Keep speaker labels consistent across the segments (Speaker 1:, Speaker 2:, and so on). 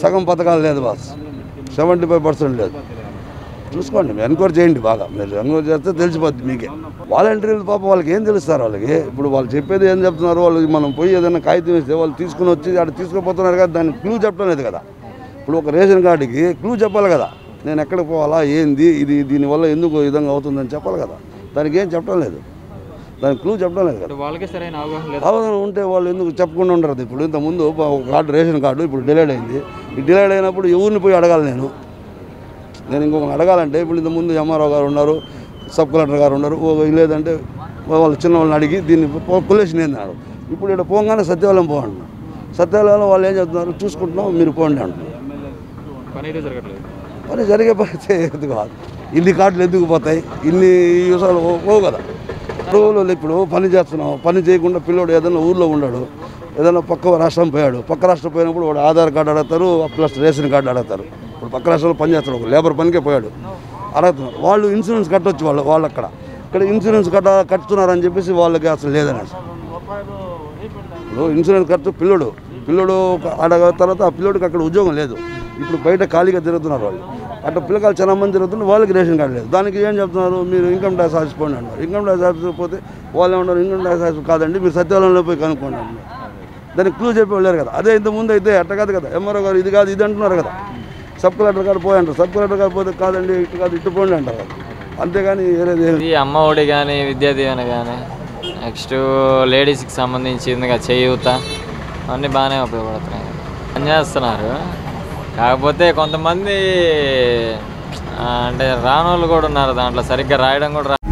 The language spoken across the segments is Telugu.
Speaker 1: సగం పథకాలు లేదు బాస్ సెవెంటీ ఫైవ్ పర్సెంట్ లేదు చూసుకోండి మీరు ఎంక్వైరీ చేయండి బాగా మీరు ఎంక్వైరీ చేస్తే తెలిసిపోద్ది మీకే వాలంటీర్లు పాప వాళ్ళకి ఏం తెలుస్తారు వాళ్ళకి ఇప్పుడు వాళ్ళు చెప్పేది ఏం చెప్తున్నారు వాళ్ళు మనం పోయి ఏదైనా కాగితం ఇస్తే వాళ్ళు తీసుకుని వచ్చి అక్కడ తీసుకుపోతున్నారు కదా దానికి క్లూ చెప్పడం లేదు కదా ఇప్పుడు ఒక రేషన్ కార్డుకి క్లూ చెప్పాలి కదా నేను ఎక్కడికి పోవాలా ఏంది ఇది దీనివల్ల ఎందుకు ఈ విధంగా అవుతుందని చెప్పాలి కదా దానికి ఏం చెప్పడం లేదు దానికి క్లూ చెప్పడం లేదు కదా
Speaker 2: అంటే వాళ్ళకే సరైన అవగాహన లేదు
Speaker 1: అవగాహన ఉంటే వాళ్ళు ఎందుకు చెప్పకుండా ఉండరు ఇప్పుడు ఇంతకుముందు ఒక కార్డు రేషన్ కార్డు ఇప్పుడు డిలేడ్ అయింది ఈ డిలేడ్ అయినప్పుడు ఎవరిని పోయి అడగాలి నేను నేను ఇంకొక అడగాలంటే ఇప్పుడు ఇంతకుముందు ఎంఆర్ఓ గారు ఉన్నారు సబ్ కలెక్టర్ గారు ఉన్నారు ఓ లేదంటే వాళ్ళు చిన్న వాళ్ళని అడిగి దీన్ని పొల్యూషన్ ఏందన్నారు ఇప్పుడు ఇక్కడ పోగానే సత్యవాలయం పోండి సత్యవాలయంలో వాళ్ళు ఏం చెప్తున్నారు చూసుకుంటున్నాం మీరు పోండి అంటున్నారు
Speaker 2: పని అయితే జరగట్లేదు
Speaker 1: పని జరిగే పని అయితే ఎందుకు కాదు ఇన్ని కార్డులు ఎందుకు పోతాయి ఇన్ని యూసాలు పోవు కదా రోజులు ఇప్పుడు పని చేస్తున్నాం పని చేయకుండా పిల్లోడు ఏదైనా ఊర్లో ఉన్నాడు ఏదైనా పక్క రాష్ట్రం పోయాడు పక్క రాష్ట్రం పోయినప్పుడు వాడు ఆధార్ కార్డు అడుగుతారు ప్లస్ రేషన్ కార్డు అడుగుతారు ఇప్పుడు పక్క రాష్ట్రంలో పని చేస్తాడు ఒక లేబర్ పనికే పోయాడు అడుగుతున్నారు వాళ్ళు ఇన్సూరెన్స్ కట్టొచ్చు వాళ్ళు వాళ్ళు అక్కడ ఇక్కడ ఇన్సూరెన్స్ కట్ట కట్టుతున్నారని చెప్పేసి వాళ్ళకి అసలు లేదని ఇప్పుడు ఇన్సూరెన్స్ ఖర్చు పిల్లడు పిల్లడు అడగ తర్వాత ఆ పిల్లడికి అక్కడ ఉద్యోగం లేదు ఇప్పుడు బయట ఖాళీగా తిరుగుతున్నారు వాళ్ళు అట్లా పిల్లకాయలు చాలా మంది తిరుగుతున్నారు వాళ్ళకి రేషన్ కార్డు లేదు దానికి ఏం చెప్తున్నారు మీరు ఇన్కమ్ ట్యాక్స్ ఆఫీస్ పోండి అన్నారు ఇన్కమ్ ట్యాక్స్ ఆఫీస్ పోతే వాళ్ళు ఏమన్నారు ఇన్కమ్ ట్యాక్స్ ఆఫీస్ కాదండి మీరు సత్యవాలంలో పోయి కనుక్కోండి అన్నారు దానికి క్లూ చెప్పి వెళ్ళారు కదా అదే ఇంత ముందు అయితే అట్ట కాదు కదా ఎంఆర్ఓ గారు ఇది కాదు ఇది అంటున్నారు కదా సబ్ కలెక్టర్ గారు పోయి అంటారు సబ్ కలెక్టర్ గారు పోతే కాదండి ఇటు కాదు ఇటు పోండి అంటారు కదా అంతేగాని వేరేది ఏం
Speaker 3: ఇది అమ్మ ఒడి కానీ విద్యా దీవెన కానీ నెక్స్ట్ లేడీస్కి సంబంధించిందిగా చేయూత అన్నీ బాగానే ఉపయోగపడుతున్నాయి పని చేస్తున్నారు కాకపోతే కొంతమంది ఆ, అంటే రానోళ్ళు కూడా ఉన్నారు దాంట్లో సరిగ్గా రాయడం కూడా రా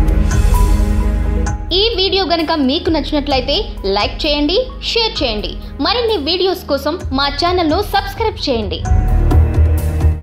Speaker 4: ఈ వీడియో గనుక మీకు నచ్చినట్లయితే లైక్ చేయండి షేర్ చేయండి మరిన్ని వీడియోస్ కోసం మా ఛానల్ను సబ్స్క్రైబ్ చేయండి